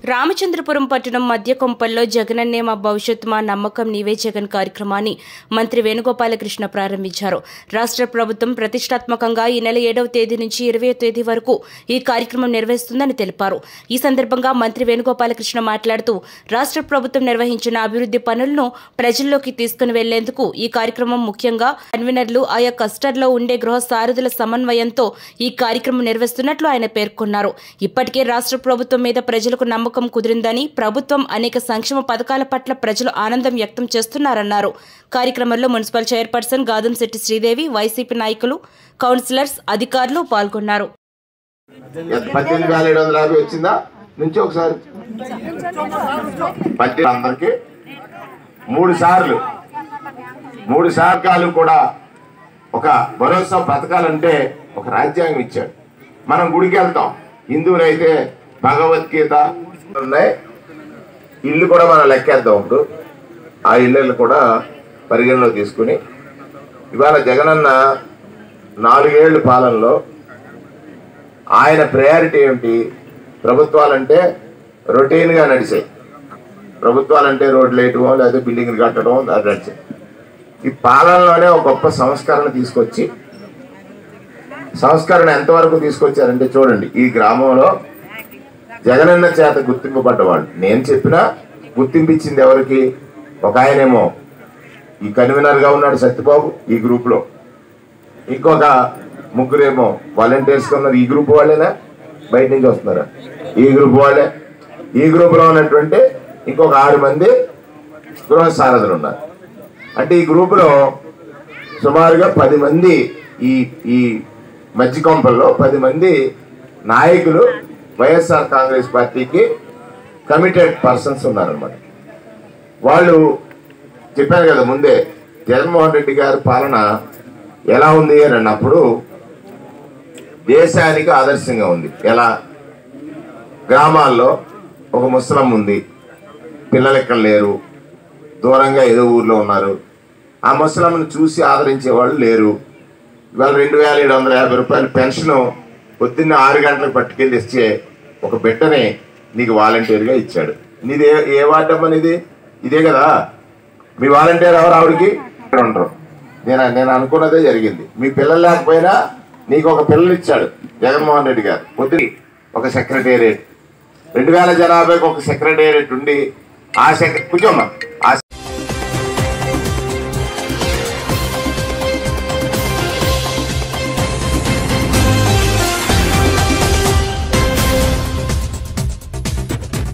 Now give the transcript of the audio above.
రామచంద్రపురం పట్టణం మధ్య కొంపల్లో జగనన్నే మా భవిష్యత్ మా నమ్మకం నీవే జగన్ కార్యక్రమాన్ని మంత్రి వేణుగోపాలకృష్ణ ప్రారంభించారు రాష్ట్ర ప్రభుత్వం ప్రతిష్టాత్మకంగా ఈ నెల ఏడవ తేదీ నుంచి ఇరవై తేదీ వరకు ఈ కార్యక్రమం నిర్వహిస్తుందని తెలిపారు ఈ సందర్భంగా మంత్రి వేణుగోపాలకృష్ణ మాట్లాడుతూ రాష్ట్ర ప్రభుత్వం నిర్వహించిన అభివృద్ధి పనులను ప్రజల్లోకి తీసుకుని వెళ్లేందుకు ఈ కార్యక్రమం ముఖ్యంగా కన్వీనర్లు ఆయా కస్టర్లో ఉండే గృహ సారథుల సమన్వయంతో ఈ కార్యక్రమం నిర్వహిస్తున్నట్లు ఆయన పేర్కొన్నారు ఇప్పటికే రాష్ట్ర ప్రభుత్వం మీద ప్రజలకు నమ్మకం కుదిరిందని ప్రభుత్వం అనేక సంక్షేమ పథకాల పట్ల ప్రజలు ఆనందం వ్యక్తం చేస్తున్నారన్నారు కార్యక్రమంలో municipal chairperson Gadamsetty Sridevi YCP నాయకులు కౌన్సిలర్స్ అధికారులు పాల్గొన్నారు పద్దెనిమిది వేల ఏడు వందల యాభై వచ్చిందా నుంచి ఒకసారి పద్దెనిమిది అందరికి మూడు సార్లు మూడు సార్లు కూడా ఒక భరోసా బ్రతకాలంటే ఒక రాజ్యాంగం ఇచ్చాడు మనం గుడికి వెళ్తాం హిందువులైతే భగవద్గీత ఉన్నాయి ఇల్లు కూడా మనం లెక్కేద్దాం ఇప్పుడు ఆ ఇళ్ళు కూడా పరిగణలో తీసుకుని ఇవాళ జగనన్న నాలుగేళ్ల పాలనలో ఆయన ప్రయారిటీ ఏమిటి ప్రభుత్వాలంటే రొటీన్గా నడిచాయి ప్రభుత్వాలంటే రోడ్లు వేయటమో లేదా బిల్డింగ్లు కట్టడం అది నడిచాయి ఈ పాలనలోనే ఒక గొప్ప సంస్కరణ తీసుకొచ్చి సంస్కరణ ఎంతవరకు తీసుకొచ్చారంటే చూడండి ఈ గ్రామంలో జగనన్న చేత గుర్తింపబడ్డవాళ్ళు నేను చెప్పినా గుర్తింపించింది ఎవరికి ఒక ఆయనేమో ఈ కన్వీనర్గా ఉన్నాడు సత్యబాబు ఈ గ్రూప్లో ఇంకొక ముగ్గురేమో వాలంటీర్స్ ఉన్నారు ఈ గ్రూప్ వాళ్ళేనా బయట నుంచి వస్తున్నారా ఈ గ్రూప్ వాళ్ళే ఈ గ్రూప్లో ఉన్నటువంటి ఇంకొక ఆరు మంది గృహ సారథులు ఉన్నారు అంటే ఈ గ్రూపులో సుమారుగా పది మంది ఈ ఈ మధ్య కొంపల్లో పది మంది నాయకులు వైఎస్ఆర్ కాంగ్రెస్ పార్టీకి కమిటెడ్ పర్సన్స్ ఉన్నారనమాట వాళ్ళు చెప్పాను కదా ముందే జగన్మోహన్ రెడ్డి గారి పాలన ఎలా ఉంది అని అన్నప్పుడు దేశానికి ఆదర్శంగా ఉంది ఎలా గ్రామాల్లో ఒక ముసలం ఉంది పిల్లలు ఇక్కడ లేరు దూరంగా ఏదో ఊర్లో ఉన్నారు ఆ ముసలమ్మను చూసి ఆదరించే వాళ్ళు లేరు ఇవాళ రెండు వేల ఏడు వందల యాభై రూపాయల పెన్షన్ పొద్దున్న ఆరు గంటలకు పట్టుకెళ్ళి ఇచ్చే ఒక బిడ్డని నీకు వాలంటీర్గా ఇచ్చాడు నీది ఏ ఏ వార్డు అమ్మా నీది ఇదే కదా మీ వాలంటీర్ ఎవరు ఆవిడకి ఇక్కడ ఉండరు నేను నేను అనుకున్నదే జరిగింది మీ పిల్లలు లేకపోయినా నీకు ఒక పిల్లలు ఇచ్చాడు జగన్మోహన్ రెడ్డి గారు పొద్దున ఒక సెక్రటేరియట్ రెండు వేల జనాభాకి ఒక సెక్రటేరియట్ ఉండి ఆ సెక్ర కూర్చోమ్మా